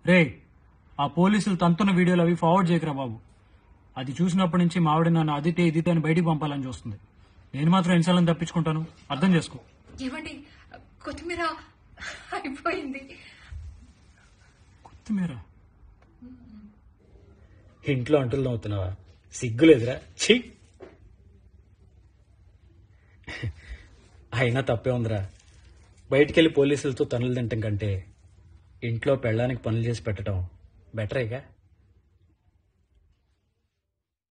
రే ఆ పోలీసులు తంతున్న వీడియోలు అవి ఫార్వర్డ్ చేయకరా బాబు అది చూసినప్పటి నుంచి మా ఆవిడ నన్ను అదితే ఇదితే అని బయటికి పంపాలని చూస్తుంది నేను మాత్రం ఎన్నిసార్లు తప్పించుకుంటాను అర్థం చేసుకో ఏమండి కొత్తిమీర అయిపోయింది కొత్తిమీర ఇంట్లో అంటులు అవుతున్నావా సిగ్గులేదురా ఛీ అయినా తప్పే ఉందిరా బయటికెళ్ళి పోలీసులతో తనులు తింటం కంటే ఇంట్లో పెళ్ళానికి పనులు చేసి పెట్టడం బెటరేగా